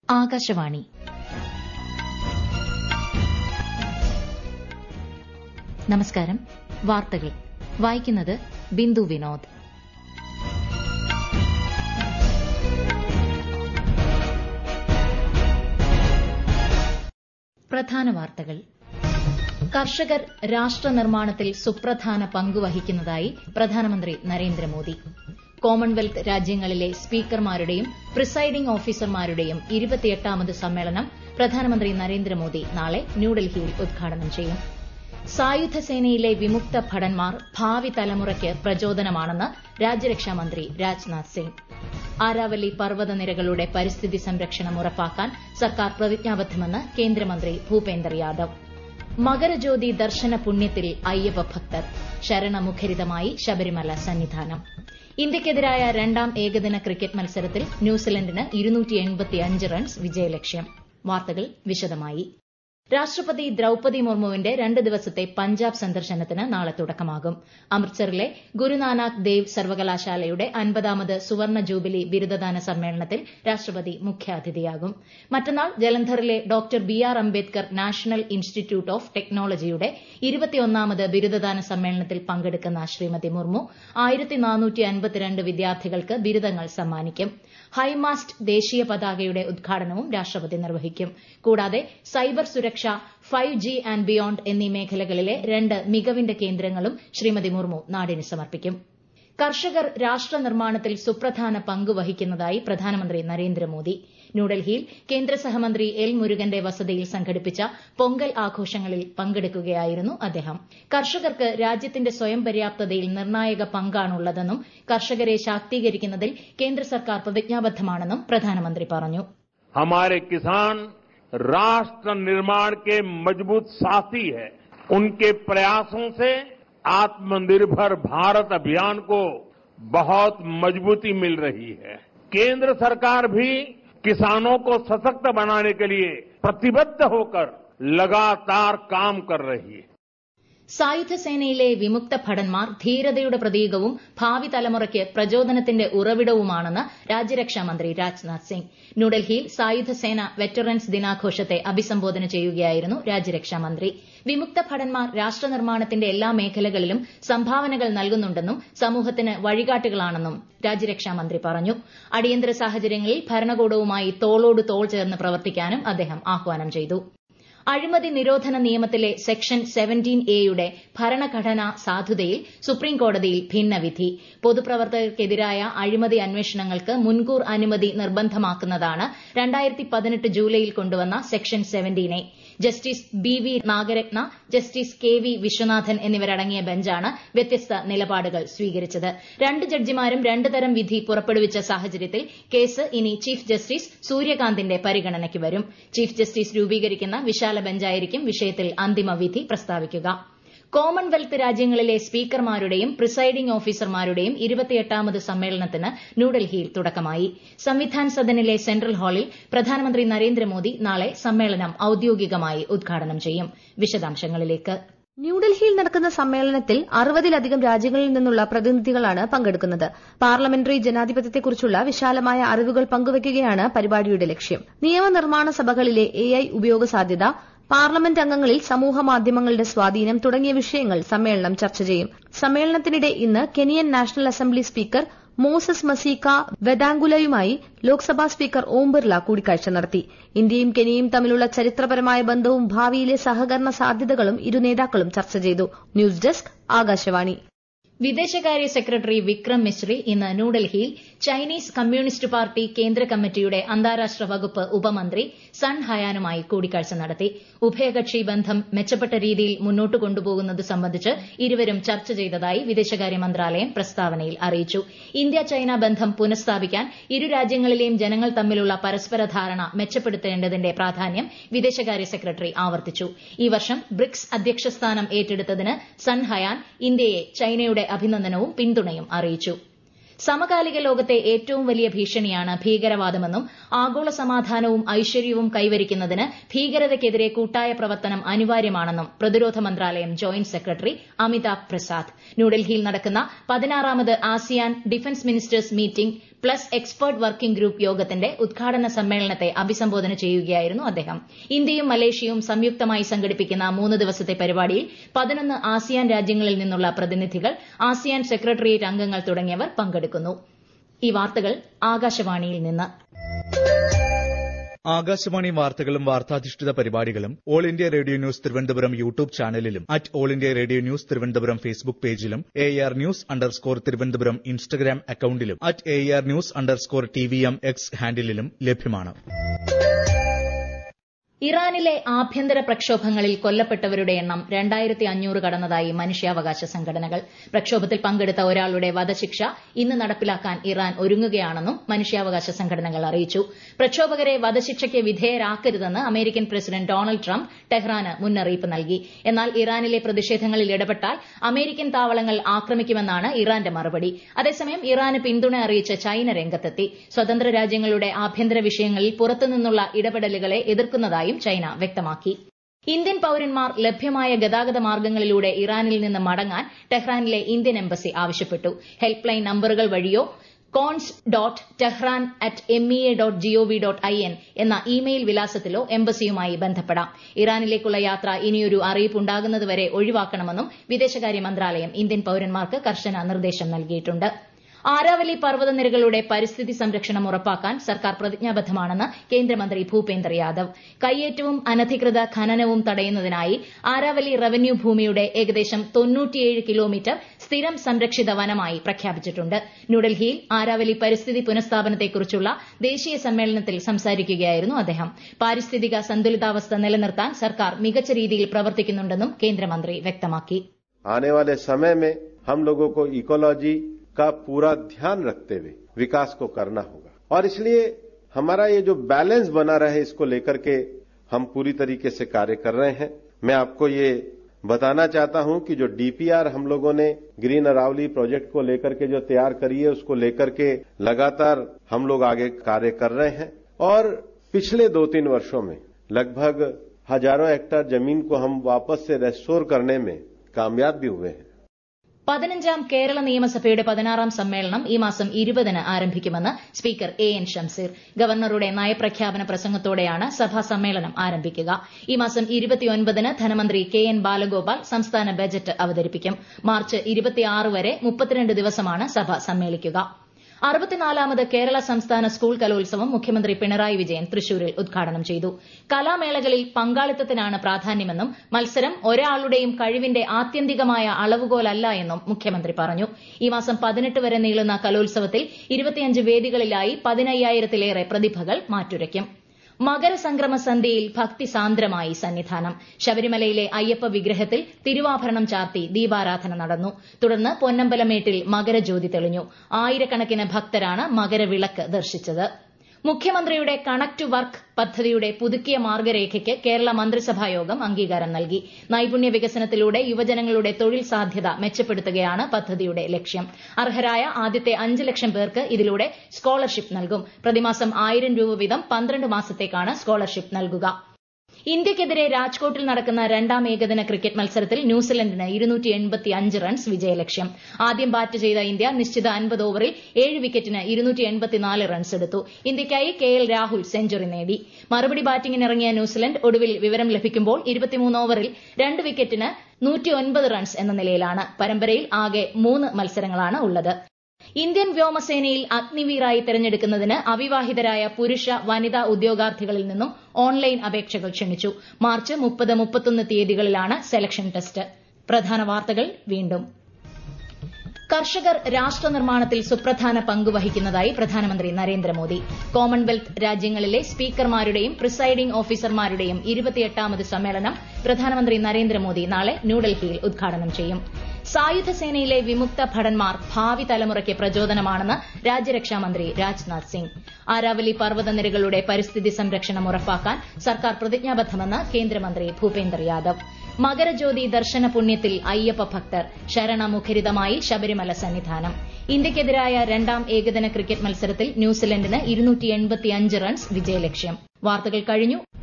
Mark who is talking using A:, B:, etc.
A: ആകാശവാണി നമസ്കാരം വാർത്തകൾ വായിക്കുന്നത് ബിന്ദു വിനോദ് പ്രധാന വാർത്തകൾ കർഷകർ രാഷ്ട്ര നിർമ്മാണത്തിൽ സുപ്രധാന പങ്കുവഹിക്കുന്നതായി പ്രധാനമന്ത്രി നരേന്ദ്രമോദി കോമൺവെൽത്ത് രാജ്യങ്ങളിലെ സ്പീക്കർമാരുടെയും പ്രിസൈഡിംഗ് ഓഫീസർമാരുടെയും ഇരുപത്തിയെട്ടാമത് സമ്മേളനം പ്രധാനമന്ത്രി നരേന്ദ്രമോദി നാളെ ന്യൂഡൽഹിയിൽ ഉദ്ഘാടനം ചെയ്യും സായുധ സേനയിലെ വിമുക്ത ഭടന്മാർ ഭാവി തലമുറയ്ക്ക് പ്രചോദനമാണെന്ന് രാജ്യരക്ഷാമന്ത്രി രാജ്നാഥ് സിംഗ് ആരാവലി പർവ്വതനിരകളുടെ പരിസ്ഥിതി സംരക്ഷണം ഉറപ്പാക്കാൻ സർക്കാർ പ്രതിജ്ഞാബദ്ധമെന്ന് കേന്ദ്രമന്ത്രി ഭൂപേന്ദർ യാദവ് മകരജ്യോതി ദർശന പുണ്യത്തിൽ അയ്യപ്പ ഭക്തർ ശരണമുഖരിതമായി ശബരിമല സന്നിധാനം ഇന്ത്യയ്ക്കെതിരായ രണ്ടാം ഏകദിന ക്രിക്കറ്റ് മത്സരത്തിൽ ന്യൂസിലൻഡിന് റൺസ് വിജയലക്ഷ്യം വാർത്തകൾ വിശദമായി രാഷ്ട്രപതി ദ്രൌപതി മുർമുവിന്റെ രണ്ട് ദിവസത്തെ പഞ്ചാബ് സന്ദർശനത്തിന് നാളെ തുടക്കമാകും അമൃത്സറിലെ ഗുരുനാനാക്ക് ദേവ് സർവകലാശാലയുടെ അൻപതാമത് സുവർണ ജൂബിലി ബിരുദദാന സമ്മേളനത്തിൽ രാഷ്ട്രപതി മുഖ്യാതിഥിയാകും മറ്റന്നാൾ ജലന്ധറിലെ doctor B R Ambedkar national institute of ടെക്നോളജിയുടെ ഇരുപത്തിയൊന്നാമത് ബിരുദദാന സമ്മേളനത്തിൽ പങ്കെടുക്കുന്ന ശ്രീമതി മുർമു വിദ്യാർത്ഥികൾക്ക് ബിരുദങ്ങൾ സമ്മാനിക്കും ഹൈമാസ്റ്റ് ദേശീയ പതാകയുടെ ഉദ്ഘാടനവും രാഷ്ട്രപതി നിർവഹിക്കും കൂടാതെ സൈബർ സുരക്ഷ ഫൈവ് ജി ആൻഡ് ബിയോണ്ട് എന്നീ മേഖലകളിലെ രണ്ട് മികവിന്റെ കേന്ദ്രങ്ങളും ശ്രീമതി മുർമു നാടിന് സമർപ്പിക്കും കർഷകർ രാഷ്ട്ര നിർമ്മാണത്തിൽ സുപ്രധാന പങ്ക് വഹിക്കുന്നതായി പ്രധാനമന്ത്രി നരേന്ദ്രമോദി ന്യൂഡൽഹിയിൽ കേന്ദ്ര സഹമന്ത്രി എൽ മുരുകന്റെ വസതിയിൽ സംഘടിപ്പിച്ച പൊങ്കൽ ആഘോഷങ്ങളിൽ പങ്കെടുക്കുകയായിരുന്നു അദ്ദേഹം കർഷകർക്ക് രാജ്യത്തിന്റെ സ്വയം പര്യാപ്തതയിൽ നിർണായക പങ്കാണുള്ളതെന്നും കർഷകരെ ശാക്തീകരിക്കുന്നതിൽ കേന്ദ്ര സർക്കാർ പ്രതിജ്ഞാബദ്ധമാണെന്നും പ്രധാനമന്ത്രി പറഞ്ഞു
B: हमारे किसान राष्ट्र निर्माण के मजबूत साथी है उनके प्रयासों से आत्मनिर्भर भारत अभियान को बहुत मजबूती मिल रही है केंद्र सरकार भी किसानों को सशक्त बनाने के लिए प्रतिबद्ध होकर लगातार काम कर रही है
A: സായുധ സേനയിലെ വിമുക്ത ഭടന്മാർ ധീരതയുടെ പ്രതീകവും ഭാവി തലമുറയ്ക്ക് പ്രചോദനത്തിന്റെ ഉറവിടവുമാണെന്ന് രാജ്യരക്ഷാമന്ത്രി രാജ്നാഥ് സിംഗ് ന്യൂഡൽഹിയിൽ സായുധ സേന വെറ്ററൻസ് ദിനാഘോഷത്തെ അഭിസംബോധന ചെയ്യുകയായിരുന്നു രാജ്യരക്ഷാമന്ത്രി വിമുക്ത ഭടന്മാർ രാഷ്ട്ര നിർമ്മാണത്തിന്റെ എല്ലാ മേഖലകളിലും സംഭാവനകൾ നൽകുന്നുണ്ടെന്നും സമൂഹത്തിന് വഴികാട്ടികളാണെന്നും രാജ്യരക്ഷാമന്ത്രി പറഞ്ഞു അടിയന്തര സാഹചര്യങ്ങളിൽ ഭരണകൂടവുമായി തോളോട് തോൾ ചേർന്ന് പ്രവർത്തിക്കാനും അദ്ദേഹം ആഹ്വാനം ചെയ്തു അഴിമതി നിരോധന നിയമത്തിലെ സെക്ഷൻ സെവന്റീൻ എയുടെ ഭരണഘടനാ സാധുതയിൽ സുപ്രീംകോടതിയിൽ ഭിന്നവിധി പൊതുപ്രവർത്തകർക്കെതിരായ അഴിമതി അന്വേഷണങ്ങൾക്ക് മുൻകൂർ അനുമതി നിർബന്ധമാക്കുന്നതാണ് ജൂലൈയിൽ കൊണ്ടുവന്ന section seventeen A justice B V Nagarathna justice K V Viswanathan എന്നിവരടങ്ങിയ ബെഞ്ചാണ് വ്യത്യസ്ത നിലപാടുകൾ സ്വീകരിച്ചത് രണ്ട് ജഡ്ജിമാരും രണ്ട് തരം വിധി പുറപ്പെടുവിച്ച സാഹചര്യത്തിൽ കേസ് ഇനി ചീഫ് ജസ്റ്റിസ് സൂര്യകാന്തിന്റെ പരിഗണനയ്ക്ക് വരും ചീഫ് ജസ്റ്റിസ് രൂപീകരിക്കുന്ന വിശാല ബെഞ്ചായിരിക്കും വിഷയത്തിൽ അന്തിമ വിധി പ്രസ്താവിക്കുക കോമൺവെൽത്ത് രാജ്യങ്ങളിലെ സ്പീക്കർമാരുടെയും പ്രിസൈഡിംഗ് ഓഫീസർമാരുടെയും ഇരുപത്തിയെട്ടാമത് സമ്മേളനത്തിന് ന്യൂഡൽഹിയിൽ തുടക്കമായി സംവിധാൻ സദനിലെ സെൻട്രൽ ഹാളിൽ പ്രധാനമന്ത്രി നരേന്ദ്രമോദി നാളെ സമ്മേളനം ഔദ്യോഗികമായി ഉദ്ഘാടനം ചെയ്യും വിശദാംശങ്ങളിലേക്ക്
C: ന്യൂഡൽഹിയിൽ നടക്കുന്ന സമ്മേളനത്തിൽ അറുപതിലധികം രാജ്യങ്ങളിൽ നിന്നുള്ള പ്രതിനിധികളാണ് പങ്കെടുക്കുന്നത് പാർലമെന്ററി ജനാധിപത്യത്തെക്കുറിച്ചുള്ള വിശാലമായ അറിവുകൾ പങ്കുവയ്ക്കുകയാണ് പരിപാടിയുടെ ലക്ഷ്യം നിയമനിർമ്മാണ സഭകളിലെ എ ഐ ഉപയോഗ സാധ്യത പാർലമെന്റ് അംഗങ്ങളിൽ സമൂഹ മാധ്യമങ്ങളുടെ സ്വാധീനം തുടങ്ങിയ വിഷയങ്ങൾ സമ്മേളനം ചർച്ച ചെയ്യും സമ്മേളനത്തിനിടെ ഇന്ന് Kenyan national assembly speaker Moses Masika വെദാങ്കുലയുമായി ലോക്സഭാ സ്പീക്കർ ഓം ബിർല കൂടിക്കാഴ്ച നടത്തി ഇന്ത്യയും കെനിയയും തമ്മിലുള്ള ചരിത്രപരമായ ബന്ധവും ഭാവിയിലെ സഹകരണ സാധ്യതകളും ഇരു നേതാക്കളും ചർച്ച ചെയ്തു ന്യൂസ് ഡെസ്ക് ആകാശവാണി
A: വിദേശകാര്യ സെക്രട്ടറി വിക്രം മിശ്രി ഇന്ന് ന്യൂഡൽഹിയിൽ ചൈനീസ് കമ്മ്യൂണിസ്റ്റ് പാർട്ടി കേന്ദ്ര കമ്മിറ്റിയുടെ അന്താരാഷ്ട്ര വകുപ്പ് ഉപമന്ത്രി സൺ ഹയാനുമായി കൂടിക്കാഴ്ച നടത്തി ഉഭയകക്ഷി ബന്ധം മെച്ചപ്പെട്ട രീതിയിൽ മുന്നോട്ട് കൊണ്ടുപോകുന്നത് സംബന്ധിച്ച് ഇരുവരും ചർച്ച ചെയ്തതായി വിദേശകാര്യ മന്ത്രാലയം പ്രസ്താവനയിൽ അറിയിച്ചു ഇന്ത്യ ചൈന ബന്ധം പുനഃസ്ഥാപിക്കാൻ ഇരു രാജ്യങ്ങളിലെയും ജനങ്ങൾ തമ്മിലുള്ള പരസ്പര ധാരണ മെച്ചപ്പെടുത്തേണ്ടതിന്റെ പ്രാധാന്യം വിദേശകാര്യ സെക്രട്ടറി ആവർത്തിച്ചു ഈ വർഷം ബ്രിക്സ് അധ്യക്ഷസ്ഥാനം ഏറ്റെടുത്തതിന് സൺ ഹയാൻ ഇന്ത്യയെ ചൈനയുടെ അഭിനന്ദനവും പിന്തുണയും അറിയിച്ചു സമകാലിക ലോകത്തെ ഏറ്റവും വലിയ ഭീഷണിയാണ് ഭീകരവാദമെന്നും ആഗോള സമാധാനവും ഐശ്വര്യവും കൈവരിക്കുന്നതിന് ഭീകരതയ്ക്കെതിരെ കൂട്ടായ പ്രവർത്തനം അനിവാര്യമാണെന്നും പ്രതിരോധ മന്ത്രാലയം ജോയിന്റ് സെക്രട്ടറി അമിതാഭ് പ്രസാദ് ന്യൂഡൽഹിയിൽ നടക്കുന്ന പതിനാറാമത് ASEAN defence ministers meeting plus expert working group യോഗത്തിന്റെ ഉദ്ഘാടന സമ്മേളനത്തെ അഭിസംബോധന ചെയ്യുകയായിരുന്നു അദ്ദേഹം ഇന്ത്യയും മലേഷ്യയും സംയുക്തമായി സംഘടിപ്പിക്കുന്ന മൂന്ന് ദിവസത്തെ പരിപാടിയിൽ പതിനൊന്ന് ആസിയാൻ രാജ്യങ്ങളിൽ നിന്നുള്ള പ്രതിനിധികൾ ആസിയാൻ സെക്രട്ടേറിയറ്റ് അംഗങ്ങൾ തുടങ്ങിയവർ പങ്കെടുക്കുന്നു ഈ വാർത്തകൾ ആകാശവാണിയിൽ നിന്ന്
D: ആകാശവാണി വാർത്തകളും വാർത്താധിഷ്ഠിത പരിപാടികളും all India radio news Thiruvananthapuram YouTube ചാനലിലും at all India radio news Thiruvananthapuram Facebook പേജിലും A R news underscore Thiruvananthapuram Instagram അക്കൌണ്ടിലും at A R news underscore T V M X ഹാൻഡിലും ലഭ്യമാണ്
A: ഇറാനിലെ ആഭ്യന്തര പ്രക്ഷോഭങ്ങളിൽ കൊല്ലപ്പെട്ടവരുടെ എണ്ണം രണ്ടായിരത്തി അഞ്ഞൂറ് കടന്നതായി മനുഷ്യാവകാശ സംഘടനകൾ പ്രക്ഷോഭത്തിൽ പങ്കെടുത്ത ഒരാളുടെ വധശിക്ഷ ഇന്ന് നടപ്പിലാക്കാൻ ഇറാൻ ഒരുങ്ങുകയാണെന്നും മനുഷ്യാവകാശ സംഘടനകൾ അറിയിച്ചു പ്രക്ഷോഭകരെ വധശിക്ഷയ്ക്ക് വിധേയരാക്കരുതെന്ന് അമേരിക്കൻ പ്രസിഡന്റ് ഡൊണാൾഡ് ട്രംപ് ടെഹ്റാന് മുന്നറിയിപ്പ് നൽകി എന്നാൽ ഇറാനിലെ പ്രതിഷേധങ്ങളിൽ ഇടപെട്ടാൽ അമേരിക്കൻ താവളങ്ങൾ ആക്രമിക്കുമെന്നാണ് ഇറാന്റെ മറുപടി അതേസമയം ഇറാന് പിന്തുണ അറിയിച്ച് ചൈന രംഗത്തെത്തി സ്വതന്ത്ര രാജ്യങ്ങളുടെ ആഭ്യന്തര വിഷയങ്ങളിൽ പുറത്തുനിന്നുള്ള ഇടപെടലുകളെ എതിർക്കുന്നതായും ചൈന വ്യക്തമാക്കി ഇന്ത്യൻ പൌരന്മാർ ലഭ്യമായ ഗതാഗത മാർഗ്ഗങ്ങളിലൂടെ ഇറാനിൽ നിന്ന് മടങ്ങാൻ ടെഹ്റാനിലെ ഇന്ത്യൻ എംബസി ആവശ്യപ്പെട്ടു ഹെൽപ്പ് ലൈൻ നമ്പറുകൾ വഴിയോ cons dot Tehran at M E A dot gov dot I N എന്ന ഇമെയിൽ വിലാസത്തിലോ എംബസിയുമായി ബന്ധപ്പെടാം ഇറാനിലേക്കുള്ള യാത്ര ഇനിയൊരു അറിയിപ്പ് ഉണ്ടാകുന്നതുവരെ ഒഴിവാക്കണമെന്നും വിദേശകാര്യ മന്ത്രാലയം ഇന്ത്യൻ പൌരന്മാർക്ക് കർശന നിർദ്ദേശം നൽകിയിട്ടുണ്ട് ആരാവലി പർവ്വതനിരകളുടെ പരിസ്ഥിതി സംരക്ഷണം ഉറപ്പാക്കാൻ സർക്കാർ പ്രതിജ്ഞാബദ്ധമാണെന്ന് കേന്ദ്രമന്ത്രി ഭൂപേന്ദർ യാദവ് കയ്യേറ്റവും അനധികൃത ഖനനവും തടയുന്നതിനായി ആരാവലി റവന്യൂ ഭൂമിയുടെ ഏകദേശം തൊണ്ണൂറ്റിയേഴ് കിലോമീറ്റർ സ്ഥിരം സംരക്ഷിത വനമായി പ്രഖ്യാപിച്ചിട്ടുണ്ട് ന്യൂഡൽഹിയിൽ ആരാവലി പരിസ്ഥിതി പുനഃസ്ഥാപനത്തെക്കുറിച്ചുള്ള ദേശീയ സമ്മേളനത്തിൽ സംസാരിക്കുകയായിരുന്നു അദ്ദേഹം പാരിസ്ഥിതിക സന്തുലിതാവസ്ഥ നിലനിർത്താൻ സർക്കാർ മികച്ച രീതിയിൽ പ്രവർത്തിക്കുന്നുണ്ടെന്നും കേന്ദ്രമന്ത്രി വ്യക്തമാക്കി
E: आने वाले समय में हम लोगों को इकोलॉजी का पूरा ध्यान रखते हुए विकास को करना होगा और इसलिए हमारा ये जो बैलेंस बना रहे इसको लेकर के हम पूरी तरीके से कार्य कर रहे हैं मैं आपको ये बताना चाहता हूं कि जो डीपीआर हम लोगों ने ग्रीन अरावली प्रोजेक्ट को लेकर के जो तैयार करी है उसको लेकर के लगातार हम लोग आगे कार्य कर रहे हैं और पिछले दो तीन वर्षों में लगभग हजारों हेक्टेयर जमीन को हम वापस से रेस्टोर करने में कामयाब भी हुए हैं
A: പതിനഞ്ചാം കേരള നിയമസഭയുടെ പതിനാറാം സമ്മേളനം ഈ മാസം ഇരുപതിന് ആരംഭിക്കുമെന്ന് സ്പീക്കർ എ എൻ ഷംസീർ ഗവർണറുടെ നയപ്രഖ്യാപന പ്രസംഗത്തോടെയാണ് സഭാ സമ്മേളനം ആരംഭിക്കുക ഈ മാസം ഇരുപത്തിയൊൻപതിന് ധനമന്ത്രി കെ എൻ ബാലഗോപാൽ സംസ്ഥാന ബജറ്റ് അവതരിപ്പിക്കും മാർച്ച് ഇരുപത്തിയാറ് വരെ മുപ്പത്തിരണ്ട് ദിവസമാണ് സഭ സമ്മേളിക്കുക അറുപത്തിനാലാമത് കേരള സംസ്ഥാന സ്കൂൾ കലോത്സവം മുഖ്യമന്ത്രി പിണറായി വിജയൻ തൃശൂരിൽ ഉദ്ഘാടനം ചെയ്തു കലാമേളകളിൽ പങ്കാളിത്തത്തിനാണ് പ്രാധാന്യമെന്നും മത്സരം ഒരാളുടെയും കഴിവിന്റെ ആത്യന്തികമായ അളവുകോലല്ല എന്നും മുഖ്യമന്ത്രി പറഞ്ഞു ഈ മാസം പതിനെട്ട് വരെ നീളുന്ന കലോത്സവത്തിൽ ഇരുപത്തിയഞ്ച് വേദികളിലായി പതിനയ്യായിരത്തിലേറെ പ്രതിഭകൾ മാറ്റുരയ്ക്കും മകരസംക്രമ സന്ധ്യയിൽ ഭക്തിസാന്ദ്രമായി സന്നിധാനം ശബരിമലയിലെ അയ്യപ്പ വിഗ്രഹത്തിൽ തിരുവാഭരണം ചാർത്തി ദീപാരാധന നടന്നു തുടർന്ന് പൊന്നമ്പലമേട്ടിൽ മകരജ്യോതി തെളിഞ്ഞു ആയിരക്കണക്കിന് ഭക്തരാണ് മകരവിളക്ക് ദർശിച്ചത് മുഖ്യമന്ത്രിയുടെ കണക്ട് വർക്ക് പദ്ധതിയുടെ പുതുക്കിയ മാർഗരേഖയ്ക്ക് കേരള മന്ത്രിസഭായോഗം അംഗീകാരം നൽകി നൈപുണ്യ വികസനത്തിലൂടെ യുവജനങ്ങളുടെ തൊഴിൽ സാധ്യത മെച്ചപ്പെടുത്തുകയാണ് പദ്ധതിയുടെ ലക്ഷ്യം അർഹരായ ആദ്യത്തെ അഞ്ച് ലക്ഷം പേർക്ക് ഇതിലൂടെ സ്കോളർഷിപ്പ് നൽകും പ്രതിമാസം ആയിരം രൂപ വീതം പന്ത്രണ്ട് മാസത്തേക്കാണ് സ്കോളർഷിപ്പ് നൽകുക ഇന്ത്യയ്ക്കെതിരെ രാജ്കോട്ടിൽ നടക്കുന്ന രണ്ടാം ഏകദിന ക്രിക്കറ്റ് മത്സരത്തിൽ ന്യൂസിലൻഡിന് റൺസ് വിജയലക്ഷ്യം ആദ്യം ബാറ്റ് ചെയ്ത ഇന്ത്യ നിശ്ചിത അൻപത് ഓവറിൽ ഏഴ് വിക്കറ്റിന് റൺസ് എടുത്തു ഇന്ത്യയ്ക്കായി കെ എൽ രാഹുൽ സെഞ്ചുറി നേടി മറുപടി ബാറ്റിംഗിനിറങ്ങിയ ന്യൂസിലൻഡ് ഒടുവിൽ വിവരം ലഭിക്കുമ്പോൾ ഓവറിൽ രണ്ട് വിക്കറ്റിന് റൺസ് എന്ന നിലയിലാണ് പരമ്പരയിൽ ആകെ മൂന്ന് മത്സരങ്ങളാണ് ഉള്ളത് ഇന്ത്യൻ വ്യോമസേനയിൽ അഗ്നിവീറായി തെരഞ്ഞെടുക്കുന്നതിന് അവിവാഹിതരായ പുരുഷ വനിതാ ഉദ്യോഗാർത്ഥികളിൽ നിന്നും ഓൺലൈൻ അപേക്ഷകൾ ക്ഷണിച്ചു മാർച്ച് മുപ്പത് മുപ്പത്തൊന്ന് തീയതികളിലാണ് സെലക്ഷൻ ടെസ്റ്റ് പ്രധാന വാർത്തകൾ വീണ്ടും കർഷകർ രാഷ്ട്ര നിർമ്മാണത്തിൽ സുപ്രധാന പങ്ക് വഹിക്കുന്നതായി പ്രധാനമന്ത്രി നരേന്ദ്രമോദി കോമൺവെൽത്ത് രാജ്യങ്ങളിലെ സ്പീക്കർമാരുടെയും പ്രിസൈഡിംഗ് ഓഫീസർമാരുടെയും ഇരുപത്തിയെട്ടാമത് സമ്മേളനം പ്രധാനമന്ത്രി നരേന്ദ്രമോദി നാളെ ന്യൂഡൽഹിയിൽ ഉദ്ഘാടനം ചെയ്യും സായുധ സേനയിലെ വിമുക്ത ഭടന്മാർ ഭാവി തലമുറയ്ക്ക് പ്രചോദനമാണെന്ന് രാജ്യരക്ഷാമന്ത്രി രാജ്നാഥ് സിംഗ് ആരാവലി പർവ്വതനിരകളുടെ പരിസ്ഥിതി സംരക്ഷണം ഉറപ്പാക്കാൻ സർക്കാർ പ്രതിജ്ഞാബദ്ധമെന്ന് കേന്ദ്രമന്ത്രി ഭൂപേന്ദർ യാദവ് മകരജ്യോതി ദർശന പുണ്യത്തിൽ അയ്യപ്പ ഭക്തർ ശരണമുഖരിതമായി ശബരിമല സന്നിധാനം ഇന്ത്യയ്ക്കെതിരായ രണ്ടാം ഏകദിന ക്രിക്കറ്റ് മത്സരത്തിൽ ന്യൂസിലൻഡിന് റൺസ് വിജയലക്ഷ്യം വാർത്തകൾ കഴിഞ്ഞു